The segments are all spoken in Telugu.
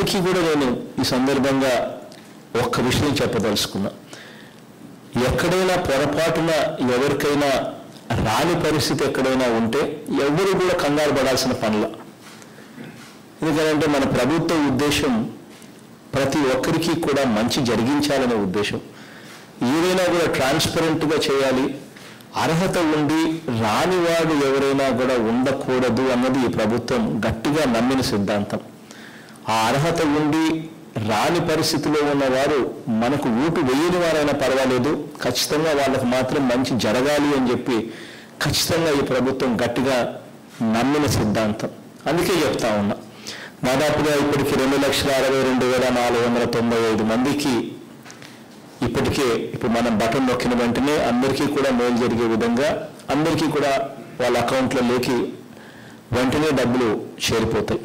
అందరికీ కూడా నేను ఈ సందర్భంగా ఒక్క విషయం చెప్పదలుచుకున్నా ఎక్కడైనా పొరపాటున ఎవరికైనా రాని పరిస్థితి ఎక్కడైనా ఉంటే ఎవరు కూడా కంగారు పడాల్సిన పనుల ఎందుకంటే మన ప్రభుత్వ ఉద్దేశం ప్రతి ఒక్కరికి కూడా మంచి జరిగించాలనే ఉద్దేశం ఏదైనా కూడా ట్రాన్స్పరెంట్గా చేయాలి అర్హత ఉండి రానివాడు ఎవరైనా కూడా ఉండకూడదు అన్నది ఈ ప్రభుత్వం గట్టిగా నమ్మిన సిద్ధాంతం ఆ అర్హత ఉండి రాని పరిస్థితిలో ఉన్నవారు మనకు ఊటు వేయని వారైనా పర్వాలేదు ఖచ్చితంగా వాళ్ళకు మాత్రం మంచి జరగాలి అని చెప్పి ఖచ్చితంగా ఈ ప్రభుత్వం గట్టిగా నమ్మిన సిద్ధాంతం అందుకే చెప్తా ఉన్నా దాదాపుగా ఇప్పటికి రెండు లక్షల అరవై రెండు వేల నాలుగు వందల తొంభై ఐదు మందికి ఇప్పటికే ఇప్పుడు మనం బటన్ నొక్కిన వెంటనే అందరికీ కూడా మేలు జరిగే విధంగా అందరికీ కూడా వాళ్ళ అకౌంట్లలోకి వెంటనే డబ్బులు చేరిపోతాయి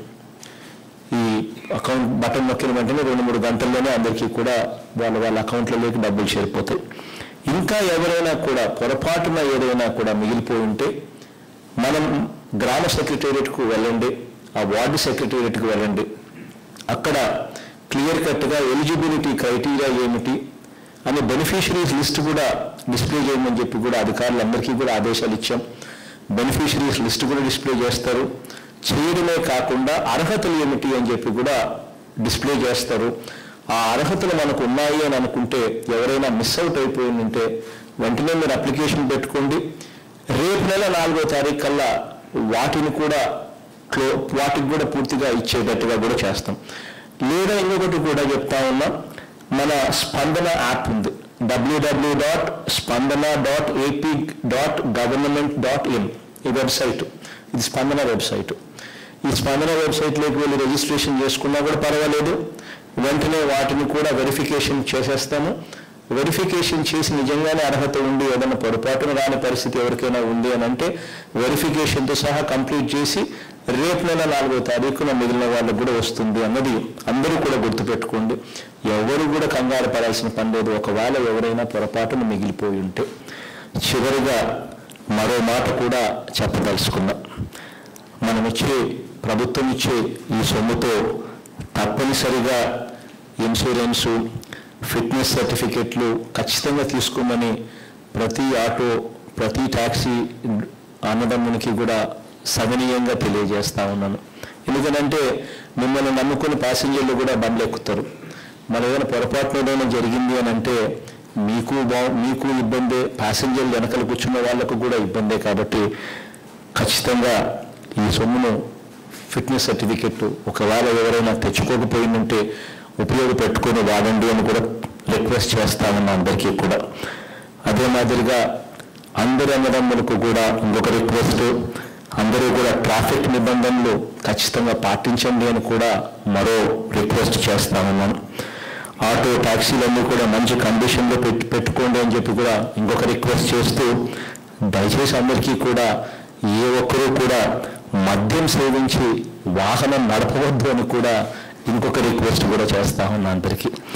ఈ అకౌంట్ బటన్ నొక్కిన వెంటనే రెండు మూడు గంటల్లోనే అందరికీ కూడా వాళ్ళ వాళ్ళ అకౌంట్లలోకి డబ్బులు చేరిపోతాయి ఇంకా ఎవరైనా కూడా పొరపాటున ఏదైనా కూడా మిగిలిపోయి ఉంటే మనం గ్రామ సెక్రటేరియట్కు వెళ్ళండి ఆ వార్డు సెక్రటేరియట్కి వెళ్ళండి అక్కడ క్లియర్ కట్గా ఎలిజిబిలిటీ క్రైటీరియా ఏమిటి అని బెనిఫిషరీస్ లిస్ట్ కూడా డిస్ప్లే చేయమని చెప్పి కూడా అధికారులందరికీ కూడా ఆదేశాలు ఇచ్చాం బెనిఫిషరీస్ లిస్ట్ కూడా డిస్ప్లే చేస్తారు చేయడమే కాకుండా అర్హతలు ఏమిటి అని చెప్పి కూడా డిస్ప్లే చేస్తారు ఆ అర్హతలు మనకు ఉన్నాయి అని అనుకుంటే ఎవరైనా మిస్ అవుట్ అయిపోయి ఉంటే వెంటనే మీరు అప్లికేషన్ పెట్టుకోండి రేపు నెల నాలుగో తారీఖు కల్లా వాటిని కూడా క్లో వాటికి కూడా పూర్తిగా ఇచ్చేటట్టుగా కూడా చేస్తాం లేదా ఇంకొకటి కూడా చెప్తా ఉన్నా మన స్పందన యాప్ ఉంది WWW dot Spandana dot AP dot government dot in ఈ వెబ్సైట్ ఇది స్పందన వెబ్సైట్ ఈ స్పందన వెబ్సైట్లోకి వెళ్ళి రిజిస్ట్రేషన్ చేసుకున్నా కూడా పర్వాలేదు వెంటనే వాటిని కూడా వెరిఫికేషన్ చేసేస్తాము వెరిఫికేషన్ చేసి నిజంగానే అర్హత ఉండి ఏదైనా పొరపాటున రాని పరిస్థితి ఎవరికైనా ఉంది అని అంటే వెరిఫికేషన్తో సహా కంప్లీట్ చేసి రేపు నెల నాలుగో తారీఖున మిగిలిన వాళ్ళకు కూడా వస్తుంది అన్నది అందరూ కూడా గుర్తుపెట్టుకోండి ఎవరు కూడా కంగారు పడాల్సిన పని లేదు ఒకవేళ ఎవరైనా పొరపాటున మిగిలిపోయి ఉంటే చివరిగా మరో మాట కూడా చెప్పదలుచుకున్నా మనం ఇచ్చే ప్రభుత్వం ఇచ్చే ఈ సొమ్ముతో తప్పనిసరిగా ఇన్సూరెన్సు ఫిట్నెస్ సర్టిఫికెట్లు ఖచ్చితంగా తీసుకోమని ప్రతి ఆటో ప్రతి ట్యాక్సీ అన్నదమ్మునికి కూడా సవినీయంగా తెలియజేస్తా ఉన్నాను ఎందుకంటే మిమ్మల్ని నమ్ముకుని ప్యాసింజర్లు కూడా బండ్లు ఎక్కుతారు మరి ఏదైనా పొరపాటున ఏదైనా జరిగింది అని అంటే మీకు బా మీకు ఇబ్బందే ప్యాసింజర్లు వెనకలు కూర్చున్న వాళ్ళకు కూడా ఇబ్బందే కాబట్టి ఖచ్చితంగా ఈ సొమ్మును ఫిట్నెస్ సర్టిఫికెట్ ఒకవేళ ఎవరైనా తెచ్చుకోకపోయిందంటే ఉపయోగపెట్టుకొని వాడండి అని కూడా రిక్వెస్ట్ చేస్తామన్న అందరికీ కూడా అదే మాదిరిగా అందరి అన్నదమ్ములకు కూడా ఇంకొక రిక్వెస్ట్ అందరూ కూడా ట్రాఫిక్ నిబంధనలు ఖచ్చితంగా పాటించండి అని కూడా మరో రిక్వెస్ట్ చేస్తామన్నాను ఆటో ట్యాక్సీలన్నీ కూడా మంచి కండిషన్లో పెట్టి పెట్టుకోండి అని చెప్పి కూడా ఇంకొక రిక్వెస్ట్ చేస్తూ దయచేసి అందరికీ కూడా ఏ ఒక్కరూ కూడా మద్యం సేవించి వాహనం నడపవద్దు అని కూడా ఇంకొక రిక్వెస్ట్ కూడా చేస్తా ఉన్నా అందరికీ